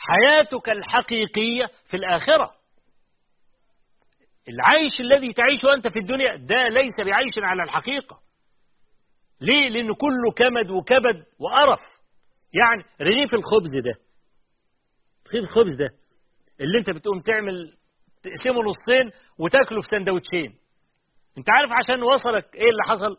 حياتك الحقيقية في الآخرة العيش الذي تعيشه أنت في الدنيا ده ليس بعيش على الحقيقة ليه؟ لأنه كله كمد وكبد وقرف يعني رغيف الخبز ده رغيف الخبز ده اللي انت بتقوم تعمل تقسمه نصين وتاكله في سندوتشين انت عارف عشان وصلك ايه اللي حصل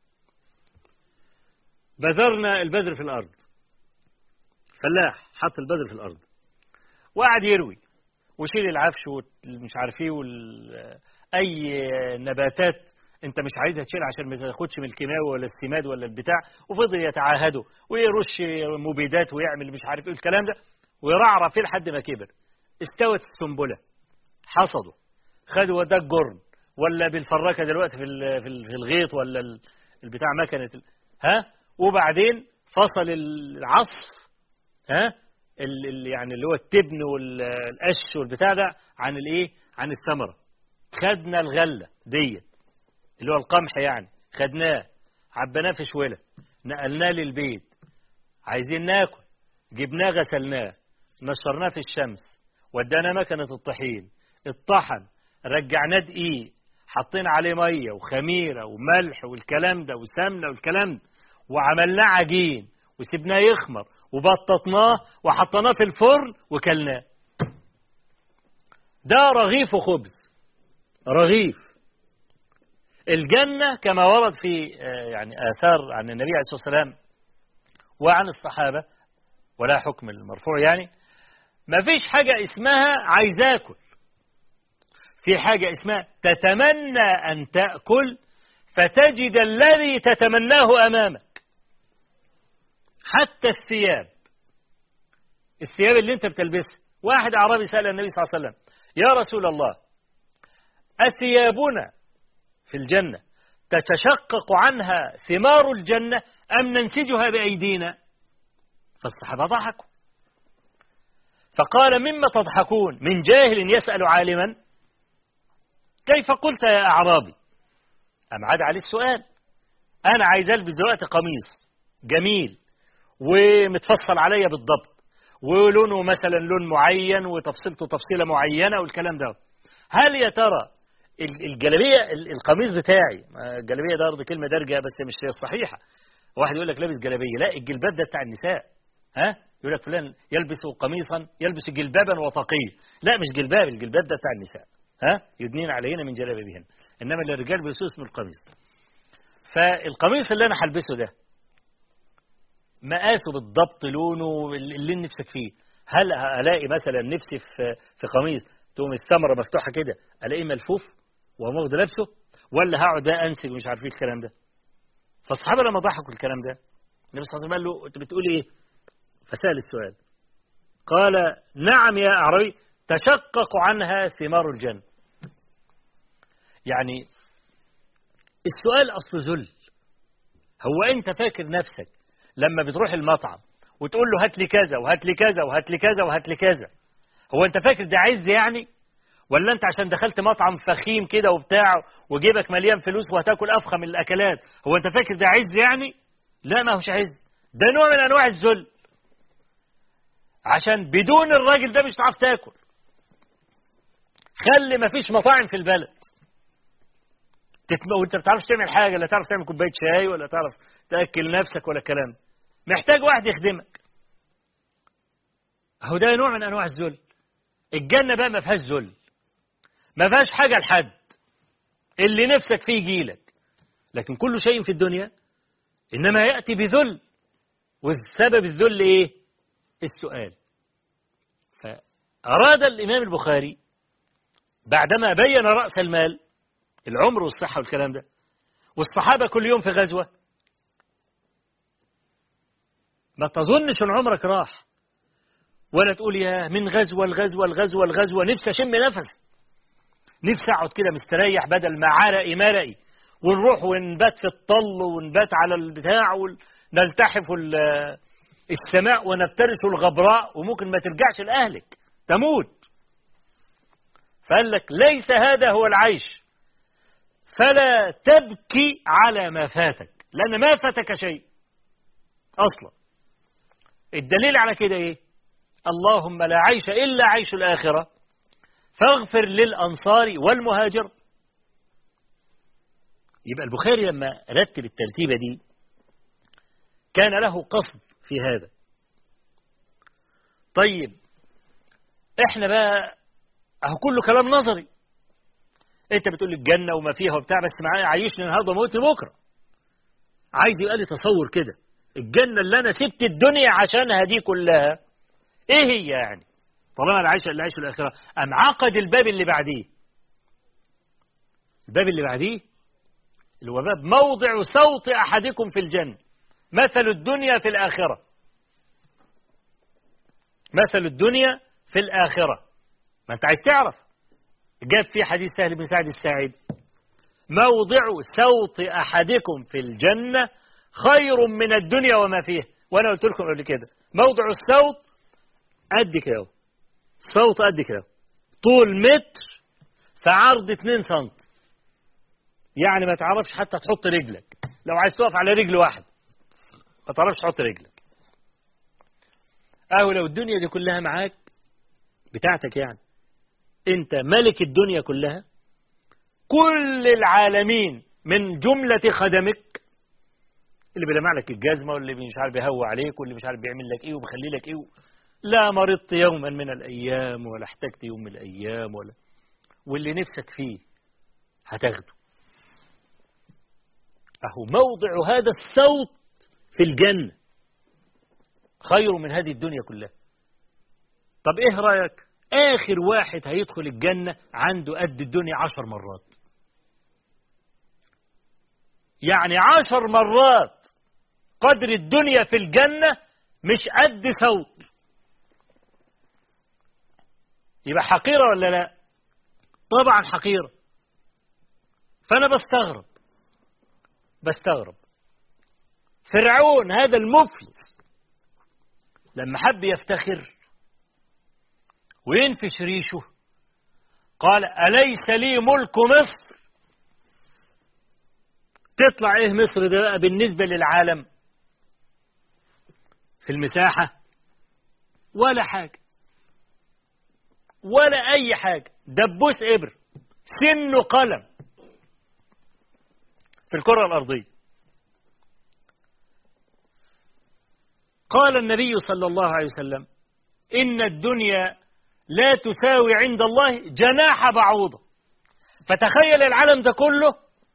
بذرنا البذر في الارض فلاح حط البذر في الارض وقعد يروي وشيل العفش ومش عارف ايه وال... اي نباتات انت مش عايزها تشيل عشان ما تاخدش من الكيماوي ولا السماد ولا البتاع وفضل يتعاهدوا ويرش مبيدات ويعمل مش عارف ايه الكلام ده ويرعرع فيه لحد ما كبر استوت السنبله حصدوا خدوا وداك جرن ولا بالفراكه دلوقتي في ال- في ال- في الغيط ولا ال- البتاع مكنه ال- ها وبعدين فصل العصف ها ال- ال- يعني اللي هو التبن والقش والبتاع ده عن الايه عن الثمره خدنا الغله ديت اللي هو القمح يعني خدناه عبناه في شوله نقلناه للبيت عايزين ناكل جبناه غسلناه نشرناه في الشمس ودانا مكنة الطحين الطحن رجعناه دقيق حطينا عليه مية وخميرة وملح والكلام ده وسمنة والكلام ده وعملناه عجين وسبناه يخمر وبططناه وحطيناه في الفرن وكلناه ده رغيف خبز رغيف الجنة كما ورد في آه، يعني آثار عن النبي عليه الصلاة والسلام وعن الصحابة ولا حكم المرفوع يعني ما فيش حاجة اسمها عايز آكل في حاجة اسمها تتمنى أن تأكل فتجد الذي تتمناه أمامك حتى الثياب الثياب اللي انت بتلبسها واحد أعرابي سأل النبي صلى الله عليه وسلم يا رسول الله أثيابنا في الجنة تتشقق عنها ثمار الجنة أم ننسجها بأيدينا فالصحابة ضحكوا فقال مما تضحكون من جاهل يسأل عالما كيف قلت يا أعرابي أم عاد عليه السؤال أنا عايز ألبس دلوقتي قميص جميل ومتفصل عليا بالضبط ولونه مثلا لون معين وتفصيلته تفصيلة معينة والكلام ده هل يا ترى ال- الجلابية ال- القميص بتاعي ما الجلابية ده برضه كلمة دارجة بس مش هي الصحيحة واحد يقول لك لابس جلابية لا الجلباب ده بتاع النساء ها يقول لك فلان يلبس قميصا يلبس جلبابا وطاقيا لا مش جلباب الجلباب ده بتاع النساء ها يدنين عليهن من جلابيبهن انما الرجال بيلبسوا اسم القميص فالقميص اللي انا هلبسه ده مقاسه بالضبط لونه اللي نفسك فيه هل الاقي مثلا نفسي في في قميص تقوم الثمره مفتوحه كده الاقيه ملفوف وماخد لابسه ولا هقعد بقى انسج ومش عارف ايه الكلام ده فالصحابه لما ضحكوا الكلام ده النبي صلى الله عليه وسلم قال له انت بتقول ايه فسال السؤال قال نعم يا اعرابي تشقق عنها ثمار الجنه يعني السؤال اصله ذل هو انت فاكر نفسك لما بتروح المطعم وتقول له هات لي كذا وهات لي كذا وهات لي كذا وهات لي كذا هو انت فاكر ده عز يعني ولا انت عشان دخلت مطعم فخيم كده وبتاع وجيبك مليان فلوس وهتاكل افخم الاكلات هو انت فاكر ده عز يعني لا ما هوش عز ده نوع من انواع الذل عشان بدون الراجل ده مش هتعرف تاكل خلي ما فيش مطاعم في البلد تتم... وانت ما بتعرفش تعمل حاجه لا تعرف تعمل كوبايه شاي ولا تعرف تاكل نفسك ولا الكلام محتاج واحد يخدمك هو ده نوع من انواع الذل الجنه بقى ما فيهاش ذل ما فيهاش حاجه لحد اللي نفسك فيه يجيلك لكن كل شيء في الدنيا انما ياتي بذل والسبب الذل ايه السؤال فاراد الامام البخاري بعدما بين راس المال العمر والصحه والكلام ده والصحابه كل يوم في غزوه ما تظنش ان عمرك راح ولا تقول يا من غزوه لغزوه لغزوه لغزوه نفسي اشم نفسي نفسي اقعد كده مستريح بدل ما عرقي مرقي ونروح ونبات في الطل ونبات على البتاع ونلتحف السماء ونفترس الغبراء وممكن ما ترجعش لاهلك تموت فقال لك ليس هذا هو العيش فلا تبكي على ما فاتك لان ما فاتك شيء اصلا الدليل على كده ايه اللهم لا عيش إلا عيش الآخرة فاغفر للأنصار والمهاجر يبقى البخاري لما رتب الترتيبة دي كان له قصد في هذا طيب احنا بقى اهو كله كلام نظري انت بتقول لي الجنه وما فيها وبتاع بس معايا عايشني النهارده وموتني بكره عايز يبقى لي تصور كده الجنه اللي انا سبت الدنيا عشانها دي كلها ايه هي يعني طالما العيش اللي عيش الاخره ام عقد الباب اللي بعديه الباب اللي بعديه اللي هو باب موضع صوت احدكم في الجنه مثل الدنيا في الاخره مثل الدنيا في الاخره ما انت عايز تعرف جاب في حديث سهل بن سعد الساعد موضع صوت أحدكم في الجنة خير من الدنيا وما فيها وأنا قلت لكم قبل كده موضع الصوت قد كده صوت قد كده طول متر في عرض 2 سم يعني ما تعرفش حتى تحط رجلك لو عايز تقف على رجل واحد ما تعرفش تحط رجلك أو لو الدنيا دي كلها معاك بتاعتك يعني انت ملك الدنيا كلها كل العالمين من جملة خدمك اللي بيلمع لك الجزمة واللي مش عارف بيهوى عليك واللي مش عارف بيعمل لك ايه وبيخلي لك ايه لا مرضت يوما من الايام ولا احتجت يوم من الايام ولا واللي نفسك فيه هتاخده اهو موضع هذا الصوت في الجنة خير من هذه الدنيا كلها طب ايه رأيك آخر واحد هيدخل الجنة عنده قد الدنيا عشر مرات يعني عشر مرات قدر الدنيا في الجنة مش قد صوت يبقى حقيرة ولا لا طبعا حقيرة فأنا بستغرب بستغرب فرعون هذا المفلس لما حب يفتخر وينفش ريشه قال أليس لي ملك مصر تطلع إيه مصر ده بقى بالنسبة للعالم في المساحة ولا حاجة ولا أي حاجة دبوس إبر سن قلم في الكرة الأرضية قال النبي صلى الله عليه وسلم إن الدنيا لا تساوي عند الله جناح بعوضة فتخيل العالم ده كله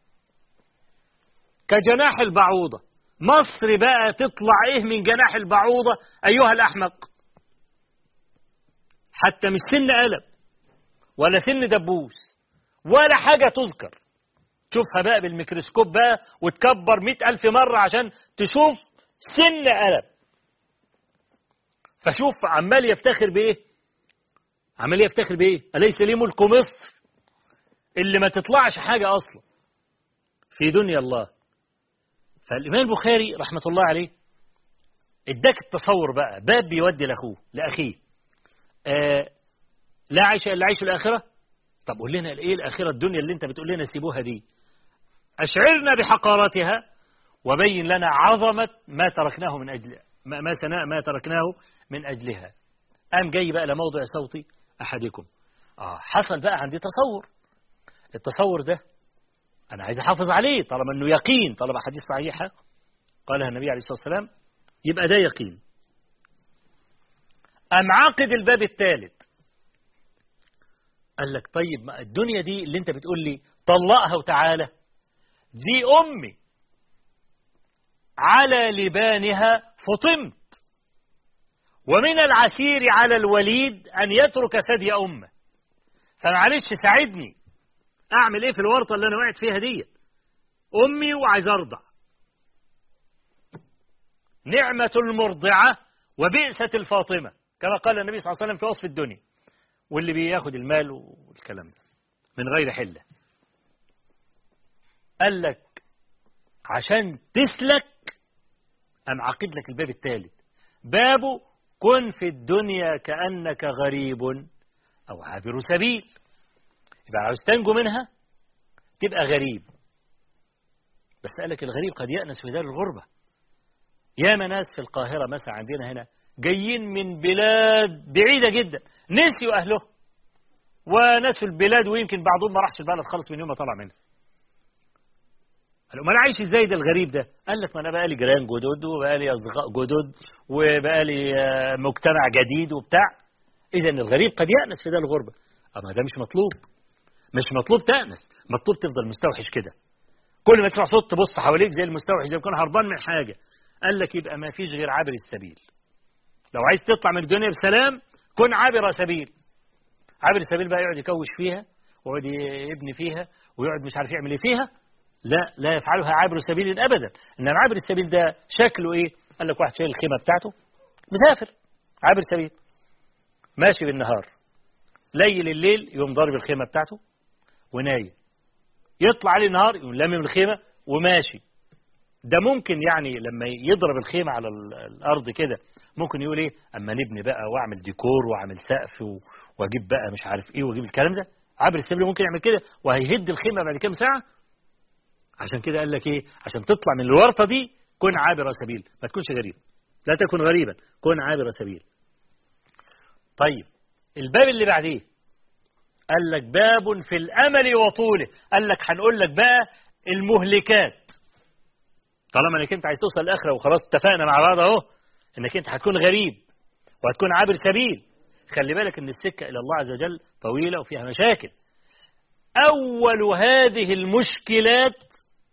كجناح البعوضة مصر بقى تطلع ايه من جناح البعوضة ايها الاحمق حتى مش سن قلم ولا سن دبوس ولا حاجة تذكر تشوفها بقى بالميكروسكوب بقى وتكبر مئة ألف مرة عشان تشوف سن قلم فشوف عمال يفتخر بإيه عمال يفتخر بإيه أليس لي ملك مصر اللي ما تطلعش حاجة أصلا في دنيا الله فالإمام البخاري رحمة الله عليه اداك التصور بقى باب بيودي لأخوه لأخيه آه لا عيش إلا عيش الآخرة طب قول لنا إيه الآخرة الدنيا اللي أنت بتقول لنا سيبوها دي أشعرنا بحقارتها وبين لنا عظمة ما تركناه من أجل ما ما, سنا ما تركناه من أجلها قام جاي بقى لموضع صوتي أحدكم آه حصل بقى عندي تصور التصور ده أنا عايز أحافظ عليه طالما أنه يقين طالما حديث صحيحة قالها النبي عليه الصلاة والسلام يبقى ده يقين أم عقد الباب الثالث قال لك طيب ما الدنيا دي اللي انت بتقول لي طلقها وتعالى دي أمي على لبانها فطمت ومن العسير على الوليد أن يترك ثدي أمه فمعلش ساعدني أعمل إيه في الورطة اللي أنا وقعت فيها دي أمي وعايز أرضع نعمة المرضعة وبئسة الفاطمة كما قال النبي صلى الله عليه وسلم في وصف الدنيا واللي بياخد المال والكلام ده من غير حلة قال لك عشان تسلك أم عقد لك الباب الثالث بابه كن في الدنيا كأنك غريب أو عابر سبيل يبقى عاوز تنجو منها تبقى غريب بس قال لك الغريب قد يأنس في دار الغربة ياما ناس في القاهرة مثلا عندنا هنا جايين من بلاد بعيدة جدا نسيوا أهلهم ونسوا البلاد ويمكن بعضهم ما راحش البلد خالص من يوم ما طلع منها قالوا ما انا عايش ازاي ده الغريب ده قال لك ما انا بقى لي جيران جدد وبقى لي اصدقاء جدد وبقى لي آه، مجتمع جديد وبتاع اذا الغريب قد يأنس في ده الغربة اما ده مش مطلوب مش مطلوب تأنس مطلوب تفضل مستوحش كده كل ما تسمع صوت تبص حواليك زي المستوحش زي ما يكون هربان من حاجة قال لك يبقى ما فيش غير عابر السبيل لو عايز تطلع من الدنيا بسلام كن عابر سبيل عابر السبيل بقى يقعد يكوش فيها ويقعد يبني فيها ويقعد مش عارف يعمل ايه فيها لا لا يفعلها عابر سبيل ابدا انما عابر السبيل ده شكله ايه قال لك واحد شايل الخيمه بتاعته مسافر عابر سبيل ماشي بالنهار ليل الليل يقوم ضارب الخيمه بتاعته ونايم يطلع عليه النهار يقوم لامم الخيمه وماشي ده ممكن يعني لما يضرب الخيمة على الأرض كده ممكن يقول إيه أما نبني بقى وأعمل ديكور وأعمل سقف وأجيب بقى مش عارف إيه وأجيب الكلام ده عابر السبيل ممكن يعمل كده وهيهد الخيمة بعد كام ساعة عشان كده قال لك إيه عشان تطلع من الورطة دي كن عابر سبيل ما تكونش غريب لا تكن غريبا كن عابر سبيل طيب الباب اللي بعديه قال لك باب في الأمل وطوله قال لك هنقول لك بقى المهلكات طالما انك انت عايز توصل الاخره وخلاص اتفقنا مع بعض اهو انك انت هتكون غريب وهتكون عابر سبيل خلي بالك ان السكه الى الله عز وجل طويله وفيها مشاكل اول هذه المشكلات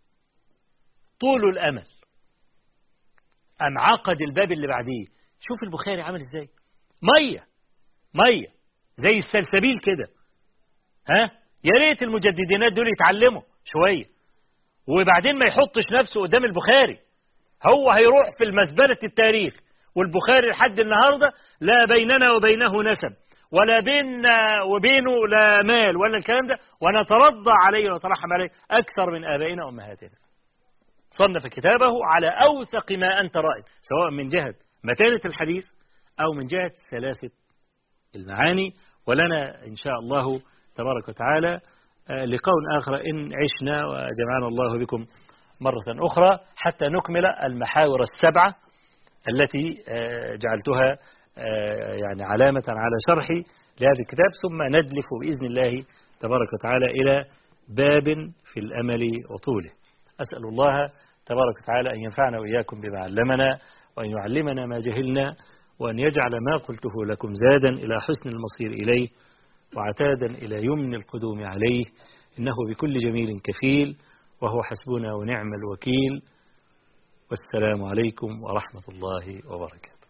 طول الامل ام عقد الباب اللي بعديه شوف البخاري عامل ازاي ميه ميه زي السلسبيل كده ها يا ريت المجددينات دول يتعلموا شويه وبعدين ما يحطش نفسه قدام البخاري هو هيروح في المزبلة التاريخ والبخاري لحد النهاردة لا بيننا وبينه نسب ولا بيننا وبينه لا مال ولا الكلام ده ونترضى عليه ونترحم عليه أكثر من آبائنا وأمهاتنا صنف كتابه على أوثق ما أنت رائد سواء من جهة متانة الحديث أو من جهة سلاسة المعاني ولنا إن شاء الله تبارك وتعالى لقاء آخر إن عشنا وجمعنا الله بكم مرة أخرى حتى نكمل المحاور السبعة التي جعلتها يعني علامة على شرحي لهذا الكتاب ثم ندلف بإذن الله تبارك وتعالى إلى باب في الأمل وطوله أسأل الله تبارك وتعالى أن ينفعنا وإياكم بما علمنا وأن يعلمنا ما جهلنا وأن يجعل ما قلته لكم زادا إلى حسن المصير إليه وعتادا إلى يمن القدوم عليه إنه بكل جميل كفيل وهو حسبنا ونعم الوكيل والسلام عليكم ورحمة الله وبركاته